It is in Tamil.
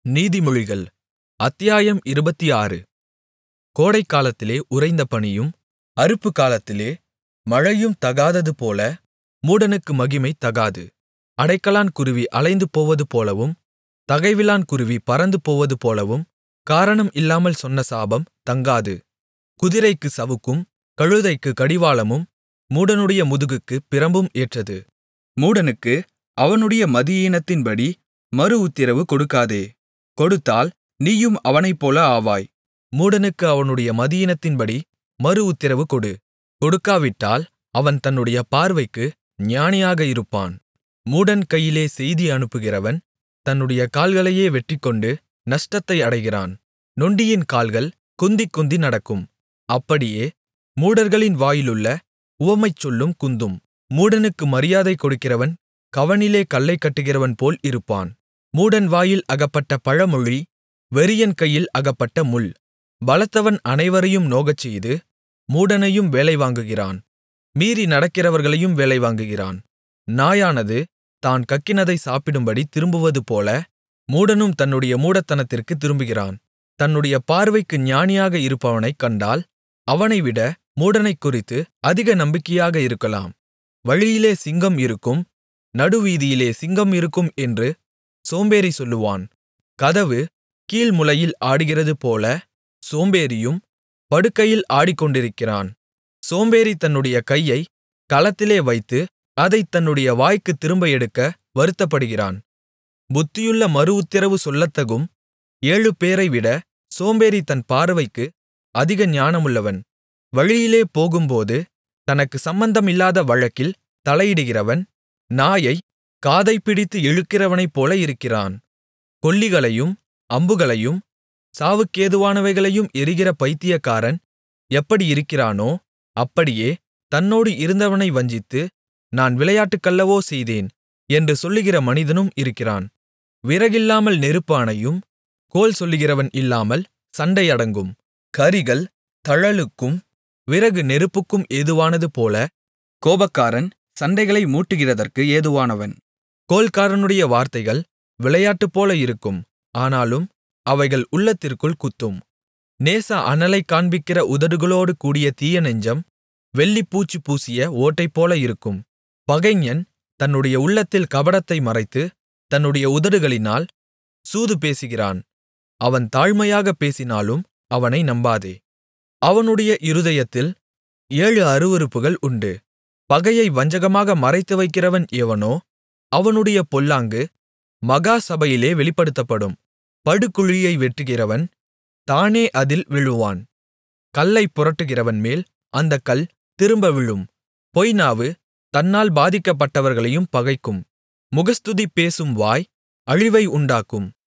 நீதிமொழிகள் அத்தியாயம் இருபத்தாறு கோடைக்காலத்திலே உறைந்த பனியும் அறுப்புக்காலத்திலே மழையும் தகாததுபோல மூடனுக்கு மகிமை தகாது அடைக்கலான் குருவி அலைந்து போவதுபோலவும் தகைவிலான் குருவி பறந்து போவதுபோலவும் காரணம் இல்லாமல் சொன்ன சாபம் தங்காது குதிரைக்குச் சவுக்கும் கழுதைக்குக் கடிவாளமும் மூடனுடைய முதுகுக்குப் பிரம்பும் ஏற்றது மூடனுக்கு அவனுடைய மதியீனத்தின்படி மறுஉத்திரவு கொடுக்காதே கொடுத்தால் நீயும் அவனைப்போல ஆவாய் மூடனுக்கு அவனுடைய மதியீனத்தின்படி மறுஉத்திரவு கொடு கொடுக்காவிட்டால் அவன் தன்னுடைய பார்வைக்கு ஞானியாக இருப்பான் மூடன் கையிலே செய்தி அனுப்புகிறவன் தன்னுடைய கால்களையே வெட்டிக்கொண்டு நஷ்டத்தை அடைகிறான் நொண்டியின் கால்கள் குந்திக் குந்தி நடக்கும் அப்படியே மூடர்களின் வாயிலுள்ள உவமைச்சொல்லும் குந்தும் மூடனுக்கு மரியாதை கொடுக்கிறவன் கவணிலே கல்லைக் கட்டுகிறவன்போல் இருப்பான் மூடன் வாயில் அகப்பட்ட பழமொழி வெறியன் கையில் அகப்பட்ட முள் பலத்தவன் அனைவரையும் நோகச்செய்து மூடனையும் வேலைவாங்குகிறான் மீறி நடக்கிறவர்களையும் வேலைவாங்குகிறான் நாயானது தான் கக்கினதை சாப்பிடும்படி திரும்புவதுபோல மூடனும் தன்னுடைய மூடத்தனத்திற்குத் திரும்புகிறான் தன்னுடைய பார்வைக்கு ஞானியாக இருப்பவனைக் கண்டால் அவனைவிட மூடனைக்குறித்து அதிக நம்பிக்கையாக இருக்கலாம் வழியிலே சிங்கம் இருக்கும் நடுவீதியிலே சிங்கம் இருக்கும் என்று சோம்பேறி சொல்லுவான் கதவு கீழ்முளையில் ஆடுகிறதுபோல சோம்பேறியும் படுக்கையில் ஆடிக்கொண்டிருக்கிறான் சோம்பேறி தன்னுடைய கையை கலத்திலே வைத்து அதைத் தன்னுடைய வாய்க்குத் திரும்ப எடுக்க வருத்தப்படுகிறான் புத்தியுள்ள மறுஉத்திரவு சொல்லத்தகும் ஏழுபேரைவிட சோம்பேறி தன் பார்வைக்கு அதிக ஞானமுள்ளவன் வழியிலே போகும்போது தனக்கு சம்பந்தமில்லாத வழக்கில் தலையிடுகிறவன் நாயைக் காதைப்பிடித்து இழுக்கிறவனைப்போல இருக்கிறான் கொள்ளிகளையும் அம்புகளையும் சாவுக்கேதுவானவைகளையும் எறிகிற பைத்தியக்காரன் எப்படி இருக்கிறானோ அப்படியே தன்னோடு இருந்தவனை வஞ்சித்து நான் விளையாட்டுக்கல்லவோ செய்தேன் என்று சொல்லுகிற மனிதனும் இருக்கிறான் விறகில்லாமல் நெருப்பு அணையும் கோல் சொல்லுகிறவன் இல்லாமல் சண்டை அடங்கும் கரிகள் தழலுக்கும் விறகு நெருப்புக்கும் ஏதுவானதுபோல கோபக்காரன் சண்டைகளை மூட்டுகிறதற்கு ஏதுவானவன் கோல்காரனுடைய வார்த்தைகள் விளையாட்டுப்போல இருக்கும் ஆனாலும் அவைகள் உள்ளத்திற்குள் குத்தும் நேச அனலைக் காண்பிக்கிற உதடுகளோடு கூடிய தீய நெஞ்சம் வெள்ளிப்பூச்சு பூசிய ஓட்டைப்போல இருக்கும் பகைஞன் தன்னுடைய உள்ளத்தில் கபடத்தை மறைத்து தன்னுடைய உதடுகளினால் சூது பேசுகிறான் அவன் தாழ்மையாகப் பேசினாலும் அவனை நம்பாதே அவனுடைய இருதயத்தில் ஏழு அருவருப்புகள் உண்டு பகையை வஞ்சகமாக மறைத்து வைக்கிறவன் எவனோ அவனுடைய பொல்லாங்கு மகா சபையிலே வெளிப்படுத்தப்படும் படுகுழியை வெட்டுகிறவன் தானே அதில் விழுவான் கல்லைப் புரட்டுகிறவன்மேல் அந்தக் கல் திரும்ப விழும் பொய்நாவு தன்னால் பாதிக்கப்பட்டவர்களையும் பகைக்கும் முகஸ்துதி பேசும் வாய் அழிவை உண்டாக்கும்